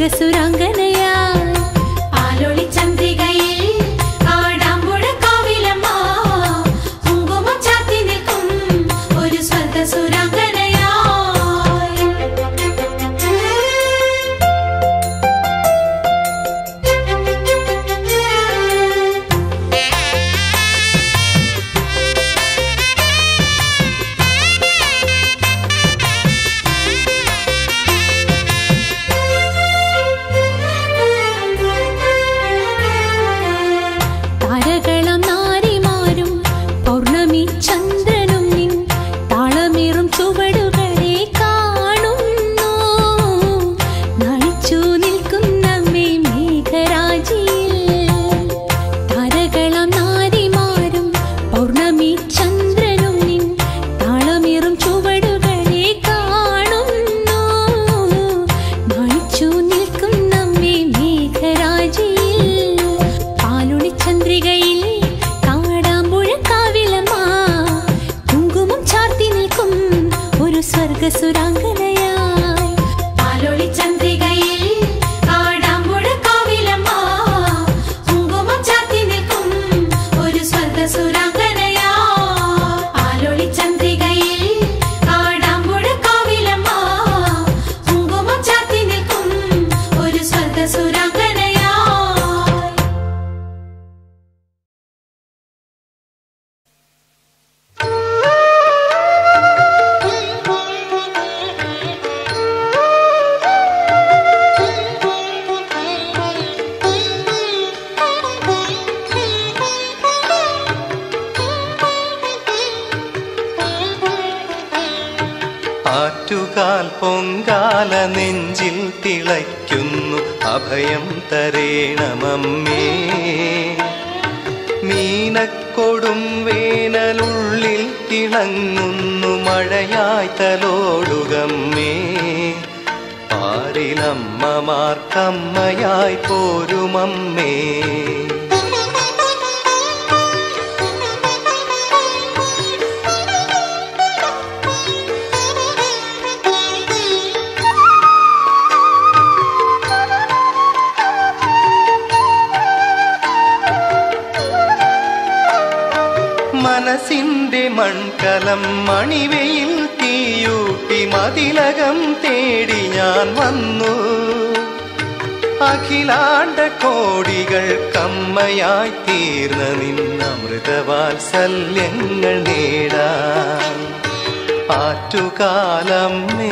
സ്വർഗസുരാംഗനയായി ആലൊളി ചന്ദ്രികയിൽ കാടാമ്പുഴ കാവിലമ്മ കുങ്കുമം ചാത്തി നിൽക്കും ഒരു സ്വർഗസുരാംഗനയായി താരകളം നാരിമാരും പൗർണമി ചന്ദ്രനും നിൻ താളമേറും ചുവടുകളെ കാണുന്നു നളിച്ചു നിൽക്കുന്നമ്മേ മേഘരാജിയിൽ താരകളം നാരിമാരും പൗർണമി ചന്ദ്രനും നിൻ താളമേറും ചുവടുകളെ കാണുന്നു നളിച്ചു നിൽക്കുന്നമ്മേ മേഘരാജിയിൽ പാലുണി ചന്ദ്രികയിൽ കാടാമ്പുഴ കാവിലമ്മ കുങ്കുമം ചാർത്തി നിൽക്കും ഒരു സ്വർഗസുരാംഗനയായി ആലൊളി ചന്ദ്രികയിൽ കാടാമ്പുഴ കാവിലമ്മ കുങ്കുമം ചാത്തി നിൽക്കും ഒരു സ്വർഗസുരാംഗനയായി ആലൊളി ചന്ദ്രികയിൽ കാടാമ്പുഴ കാവിലമ്മ കുങ്കുമം ചാത്തി നിൽക്കും ഒരു സ്വർഗസുരാംഗനയായി ആറ്റുകാൽ പൊങ്കാല നെഞ്ചിൽ തിളയ്ക്കുന്നു അഭയം തരേണമമ്മേ മീനക്കൊടും വേനലുള്ളിൽ തിളങ്ങുന്നു മഴയായി തലോടുകമ്മേ പാരിലമ്മമാർക്കമ്മയായി പോരുമമ്മേ മനസ്സിന്റെ മൺകലം മണിവയിൽ തീയൂട്ടി മതിലകം തേടി ഞാൻ വന്നു അഖിലാണ്ട കോടികൾ കമ്മയായി തീർന്ന നിന്നമൃതവാത്സല്യങ്ങൾ നേടാൻ ആറ്റുകാലമ്മേ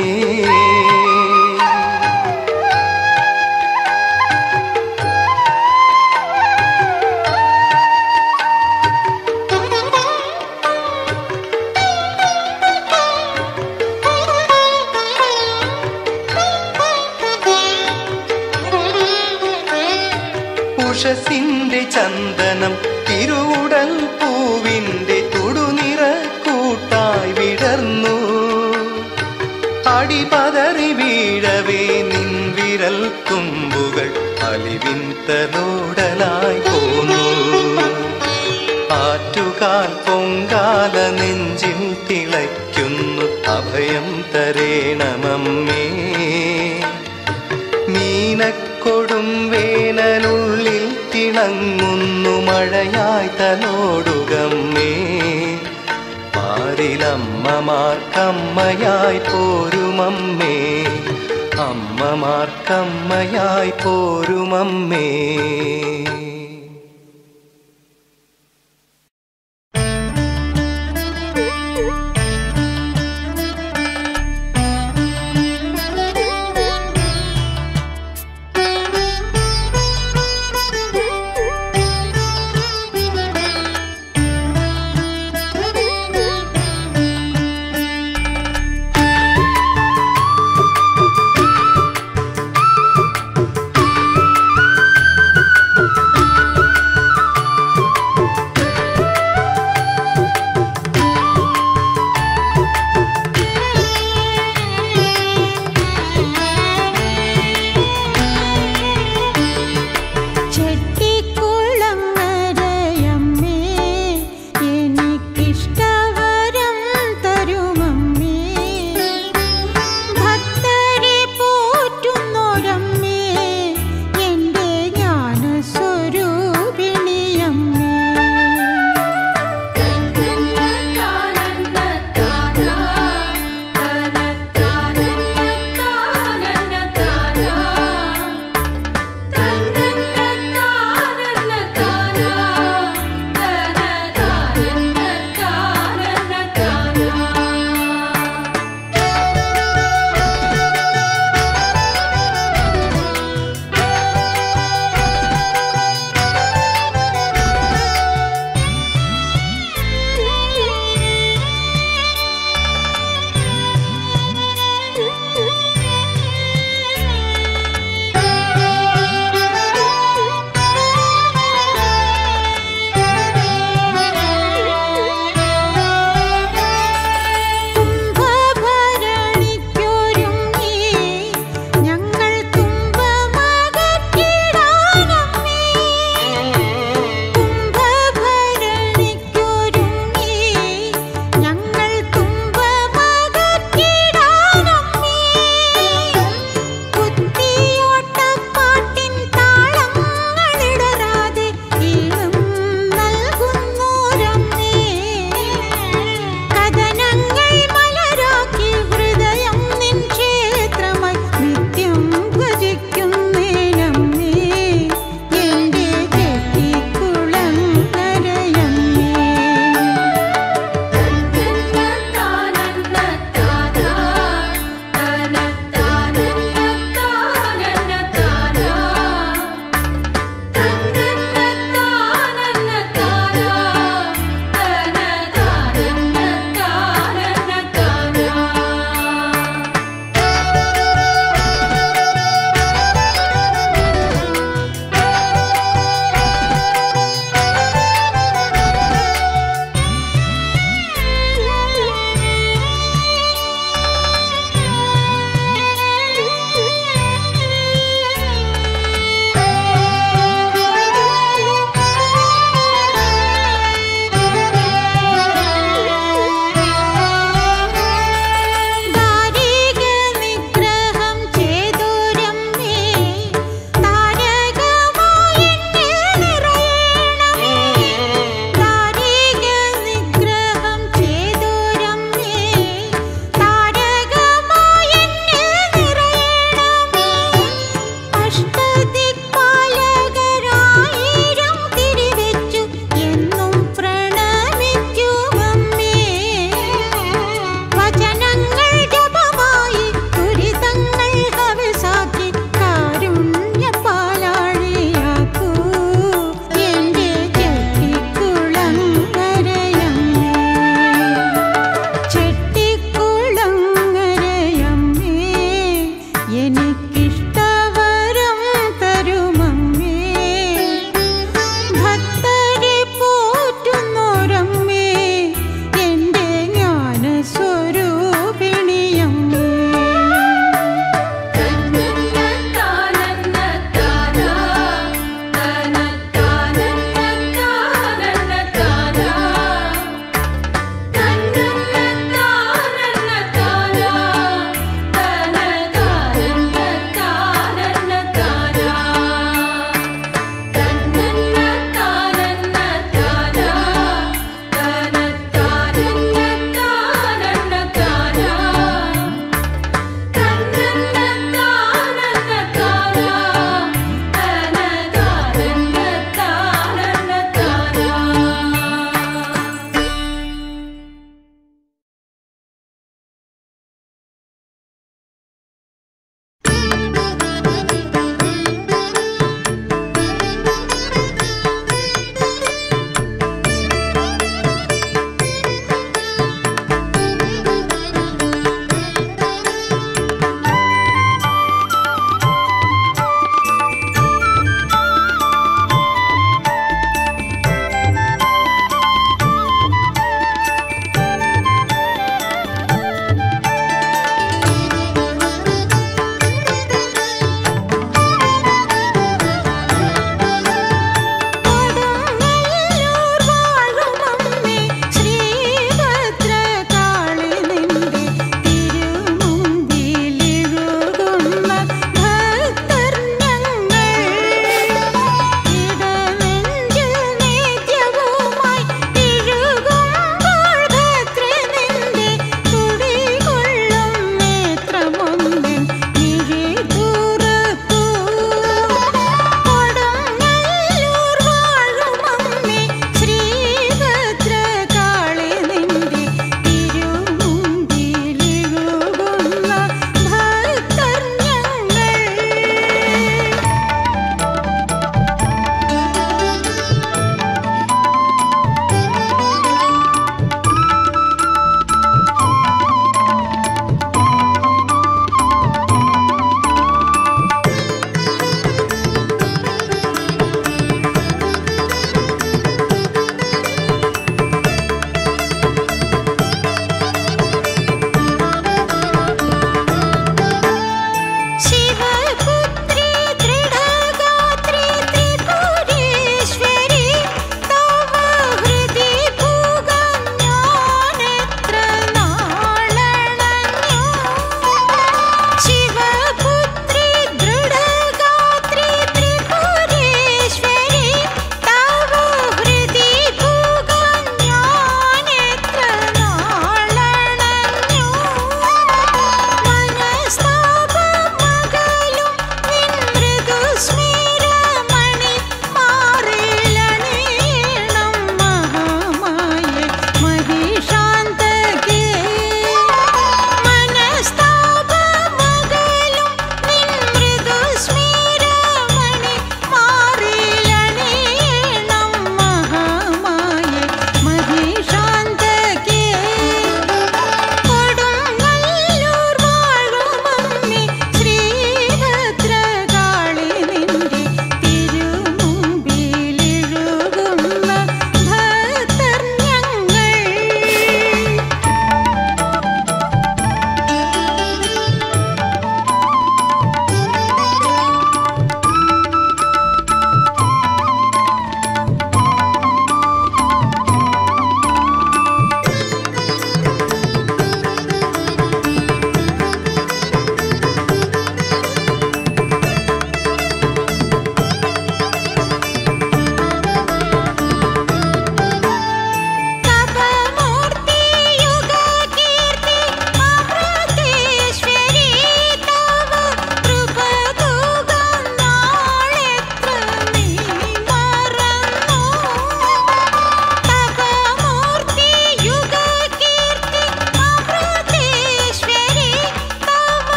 ഉഷസിന്റെ ചന്ദനം തിരുവുടൽ പൂവിന്റെ തുടുനിറ കൂട്ടായി വിടർന്നു അടിപതറി വീഴവേ നിൻ വിരൽ തുമ്പുകൾ അലിവിൻ തലോടലായി പോന്നു ആറ്റുകാൽ പൊങ്കാല നെഞ്ചിൽ തിളയ്ക്കുന്നു അഭയം തരേണമമ്മേ മീനക്കൊടും വേനലുള്ളിൽ തിളങ്ങുന്നു മഴയായി തലോടുകമ്മേ പാരിലമ്മമാർക്കമ്മയായി പോരുമമ്മേ അമ്മമാർക്കമ്മയായി പോരുമമ്മേ ും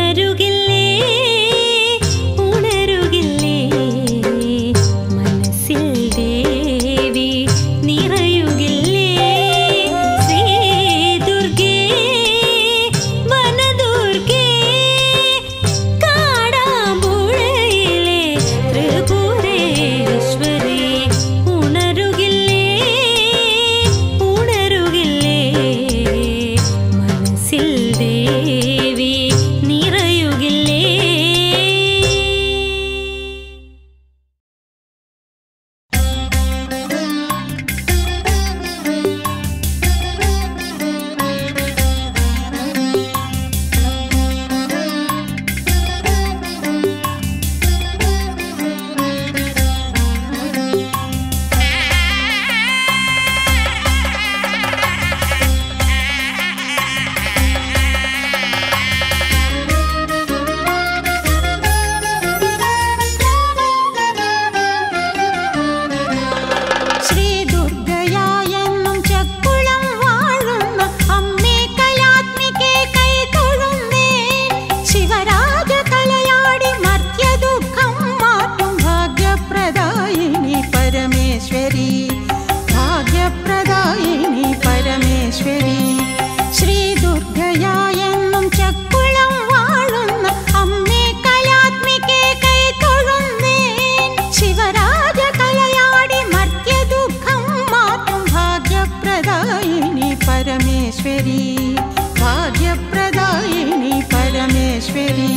ഉണരുകില്ലേ ഉണരുകില്ലേ മനസ്സിൽ ദേവി നിറയുകില്ലേ ശ്രീ ദുർഗേ വനദുർഗേ കാടാമ്പുഴയിലെ ത്രിപുരേശ്വരി ഉണരുകില്ലേ ഉണരുകില്ലേ മനസ്സിൽ ദേവി നിറയുകില്ലേ ശ്രീ ദുർഗയായെന്നും ചക്കുളം വാഴുന്ന അമ്മേ കലാത്മികേ കൈ തൊഴുന്നേൻ ശിവരാജ കലയാടി മർത്യദുഃഖം മാറ്റും ഭാഗ്യപ്രദായിനി പരമേശ്വരി ഭാഗ്യപ്രദായിനി പരമേശ്വരി ശ്രീ ദുർഗയായെന്നും ചക്കുളം വാഴുന്ന അമ്മേ കലാത്മികേ കൈ തൊഴുന്നേൻ ശിവരാജ കലയാടി മർത്യദുഃഖം മാറ്റും ഭാഗ്യപ്രദായിനി പരമേശ്വരി ഭാഗ്യപ്രദായിനി പരമേശ്വരി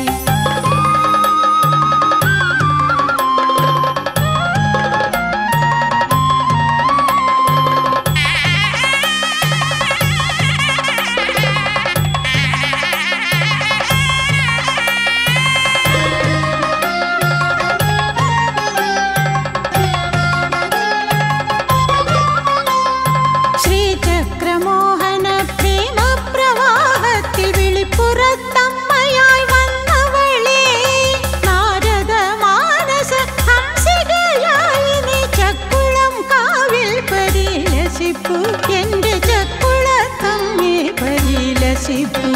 ശ്രീചക്രമോഹന പ്രേമപ്രവാഹത്തിൽ വിളിപ്പുറത്തമ്മയായി വന്നവളേ നാരദ മാനസ ഹംസികയായി നീ ചക്കുളം കാവിൽ പരിലസിപ്പു എന്റെ ചക്കുളത്തമ്മേ പരിലസിപ്പൂ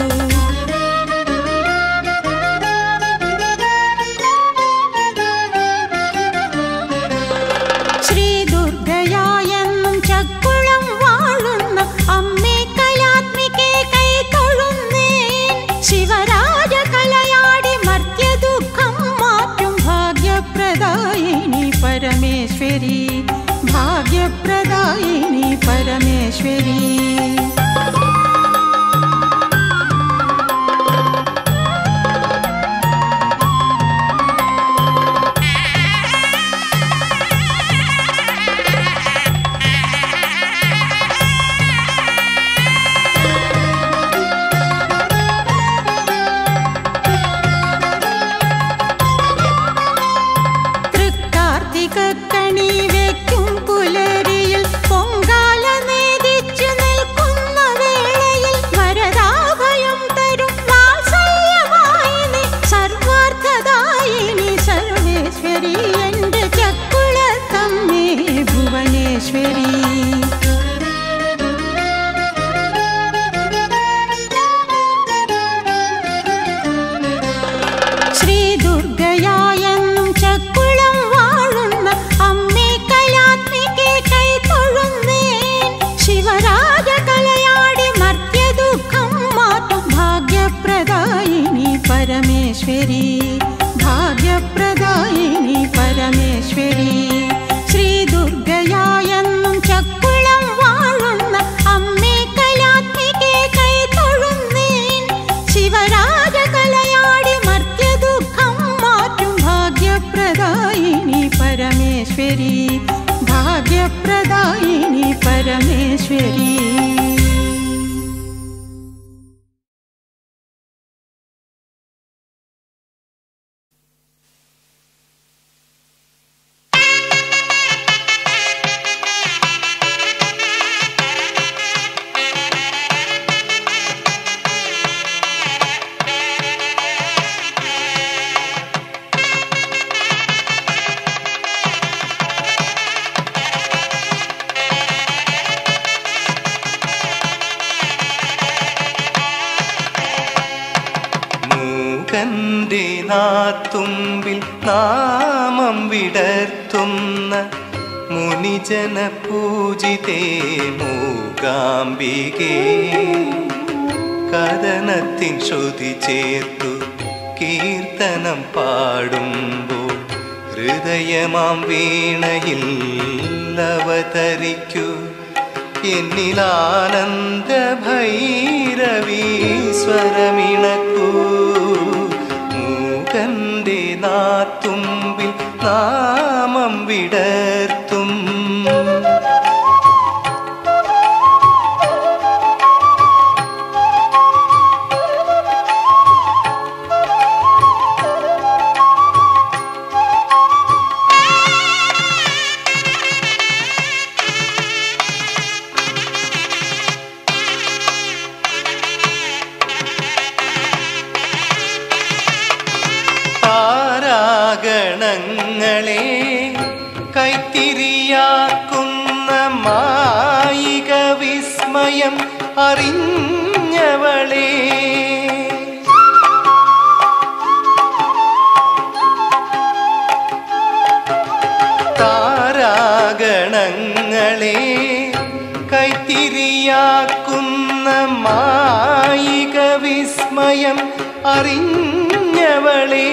ശ്രീ ദുർഗയായെന്നും ചക്കുളം വാഴുന്ന അമ്മേ കലാത്മികേ കൈ തൊഴുന്നേൻ ശിവരാജ കലയാടി മർത്യദുഃഖം മാറ്റും ഭാഗ്യപ്രദായിനി പരമേശ്വരി ഭാഗ്യപ്രദായിനി പരമേശ്വരി തൃക്കാർത്തികക്കണി വെക്കും പുലരിയിൽ പൊങ്കാല നേദിച്ചു നിൽക്കുന്ന വേളയിൽ വരദാഭയം തരും വാത്സല്യമായി നീ സർവാർത്ഥദായിനി സർവേശ്വരി എന്റെ ചക്കുളത്തമ്മേ ഭുവനേശ്വരി ശ്രീ ദുർഗയായെന്നും ചക്കുളം വാഴുന്ന അമ്മേ കലാത്മികേ കൈ തൊഴുന്നേൻ ശിവരാജ കലയാടി മർത്യദുഃഖം മാറ്റും ഭാഗ്യപ്രദായിനി പരമേശ്വരി ഭാഗ്യപ്രദായിനി പരമേശ്വരി ശ്രീ ദുർഗയായെന്നും ചക്കുളം വാഴുന്ന അമ്മേ കലാത്മികേ കൈ തൊഴുന്നേൻ ശിവരാജ കലയാടി മർത്യദുഃഖം മാറ്റും ഭാഗ്യപ്രദായിനി പരമേശ്വരി ഭാഗ്യപ്രദായിനി പരമേശ്വരി ും മൂകന്റെ നാത്തുമ്പിൽ നാമം വിടർത്തുന്ന മുനിജന പൂജിതേ മൂകാംബികേ കഥനത്തിൻ ശ്രുതി ചേർത്തു കീർത്തനം പാടുമ്പോൾ ഹൃദയമാം വീണയിൽ അവതരിക്കൂ എന്നിലാനന്ദ ഭൈരവീ സ്വരമിണക്കൂ മൂകന്റെ നാത്തുമ്പിൽ നാമം വിടർത്തും താരാഗണങ്ങളെ കൈത്തിരിയാക്കുന്ന മായിക വിസ്മയം അറിഞ്ഞവളേ താരാഗണങ്ങളെ കൈത്തിരിയാക്കുന്ന മായിക വിസ്മയം അറിഞ്ഞവളേ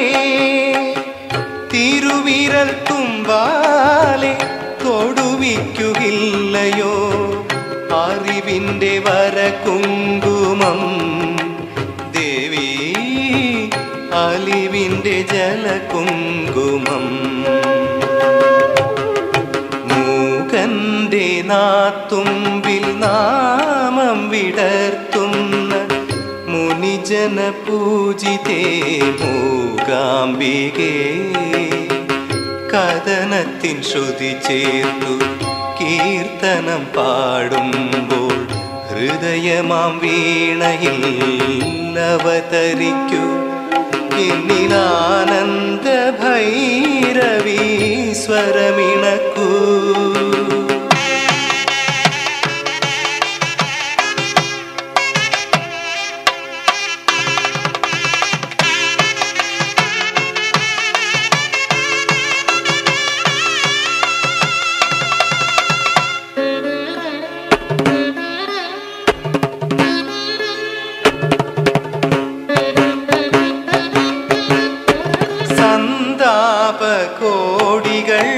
തിരുവിരൽ തുമ്പാലെ തൊടുവിക്കുകില്ലയോ അറിവിൻ്റെ വര കുങ്കുമം ദേവി അലിവിൻ്റെ ജലകുങ്കുമം മൂകന്റെ നാത്തുമ്പിൽ നാമം വിടർത്തുന്ന മുനിജന പൂജിതേ മൂകാംബികേ കഥനത്തിൻ ശ്രുതി ചേർത്തു കീർത്തനം പാടുമ്പോൾ ഹൃദയമാം വീണയിൽ അവതരിക്കൂ എന്നിലാനന്ദ ഭൈരവീ സ്വരമിണക്കൂ സന്താപ കോടികൾ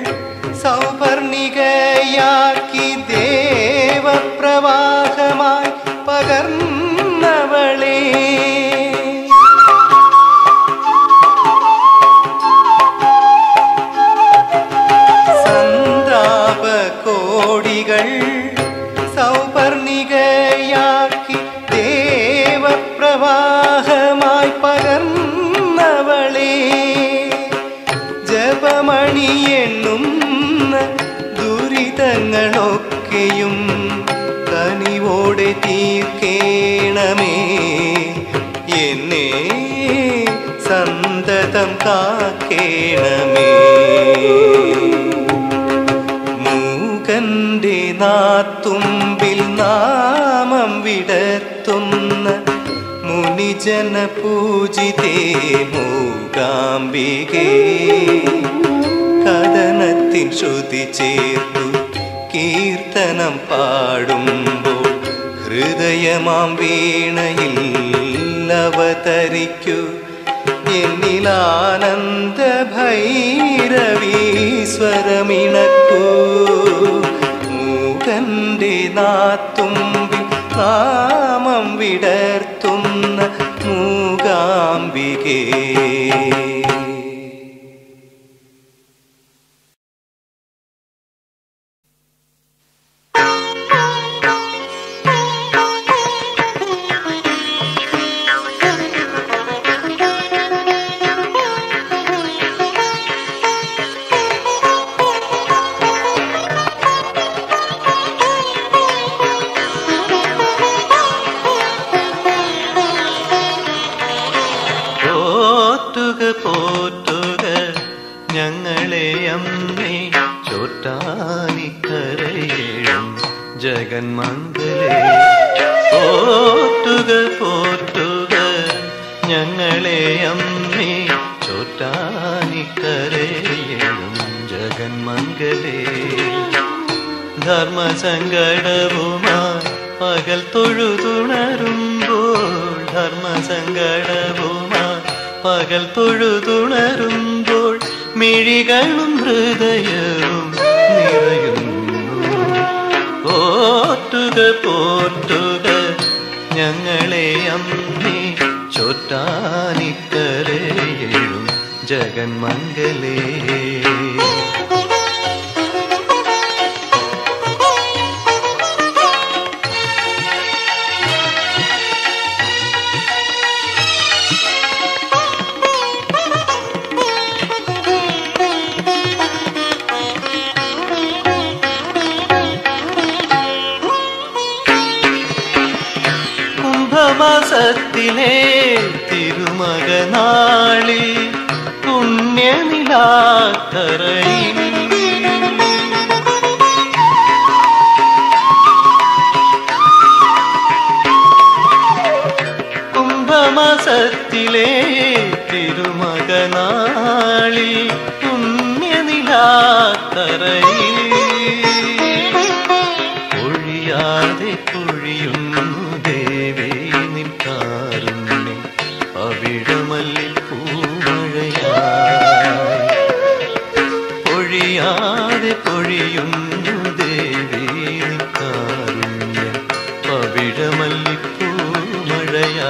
സൗപർണികയാക്കി ദേവപ്രവാഹമായി പകർന്നവളേ സന്താപ കോടികൾ സൗപർണികയാക്കി ദേവപ്രവാഹമായി പകർന്നവളേ ജപമണി എണ്ണുന്ന ദുരിതങ്ങളൊക്കെയും കനിവോടെ തീർക്കേണമേ എന്നെ സന്തതം കാക്കേണമേ മൂകന്റെ നാത്തുമ്പിൽ നാമം വിടർത്തുന്ന മുനിജന പൂജിതേ മൂകാംബികേ കഥനത്തിൻ ശ്രുതി ചേർത്തു കീർത്തനം പാടുമ്പോൾ ഹൃദയമാം വീണയിൽ അവതരിക്കൂ എന്നിലാനന്ദ ഭൈരവീ സ്വരമിണക്കൂ മൂകന്റെ നാത്തുമ്പിൽ നാമം വിടർത്തുന്ന മൂകാംബികേ പോറ്റുക പോറ്റുക ഞങ്ങളെ അമ്മേ ചോറ്റാനിക്കരയേഴും ജഗന്മംഗലേ പോറ്റുക പോറ്റുക ഞങ്ങളെ അമ്മേ ചോറ്റാനിക്കരയും ജഗന്മംഗലേ ധർമ്മസങ്കടവുമായി പകൽ തൊഴുതുണരുമ്പോൾ ധർമ്മസങ്കടവുമായി പകൽ തൊഴുതുണരുമ്പോൾ മിഴികളും ഹൃദയവും നിറയുന്നു പോറ്റുക പോറ്റുക ഞങ്ങളെ അമ്മേ ചോറ്റാനിക്കരയും ജഗന്മംഗലേ കുംഭമാസത്തിലെ തിരുമകനാളിൽ പുണ്യനിലാക്കറയിൽ കുംഭമാസത്തിലെ തിരുമകനാളിൽ പുണ്യനിലാക്കറയിൽ ഒഴിയാതെ പൊഴിയുന്നു ദേവേ നിൻ കാരുണ്യം അവിടമല്ലി പൂമഴയായി പൊഴിയാതെ പൊഴിയുന്നു ദേവേ നിൻ കാരുണ്യം അവിടമല്ലി പൂമഴയായി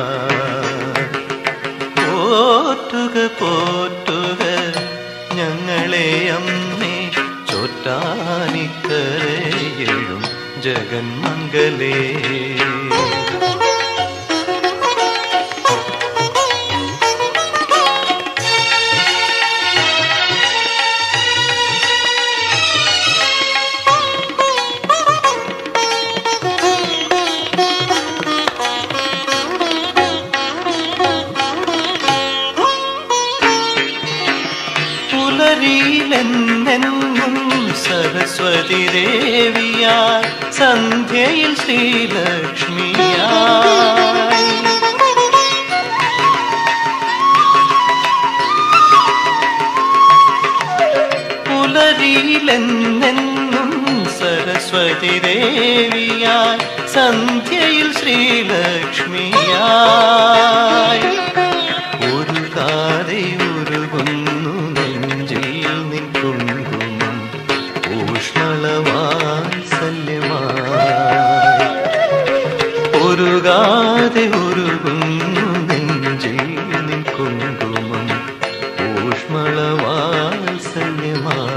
പോറ്റുക പോറ്റുക ഞങ്ങളെ അമ്മേ ചോറ്റാനിക്കരയും ജഗന്മംഗലേ പുലരിയിലെന്നെന്നും സരസ്വതി ദേവിയായി സന്ധ്യയിൽ ശ്രീലക്ഷ്മിയായി പുലരിയിലെന്നെന്നും സരസ്വതി ദേവിയായി സന്ധ്യയിൽ ശ്രീലക്ഷ്മിയായി ഒരു കാതെ ഉരുകുന്നു നെഞ്ചിൽ നിൻ കുങ്കുമം ഊഷ്മളവാത്സല്യമായി ഒരുകാതെ ഉരുകുന്നു നെഞ്ചിൽ നിൻ കുങ്കുമം ഊഷ്മളവാത്സല്യമായി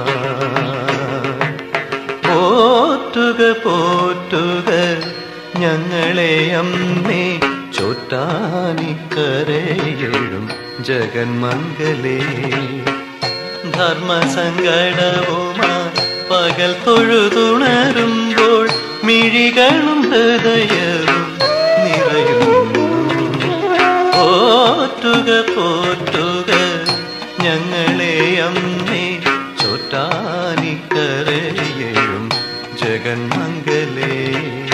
പോറ്റുക പോറ്റുക ഞങ്ങളെ അമ്മേ ചോറ്റാനിക്കരയും ജഗന്മംഗലേ ധർമ്മസങ്കടവുമായി പകൽ തൊഴുതുണരുമ്പോൾ മിഴികളും ഹൃദയവും നിറയുന്നു പോറ്റുക പോറ്റുക ഞങ്ങളെ അമ്മേ ചോറ്റാനിക്കരയും ജഗന്മംഗലേ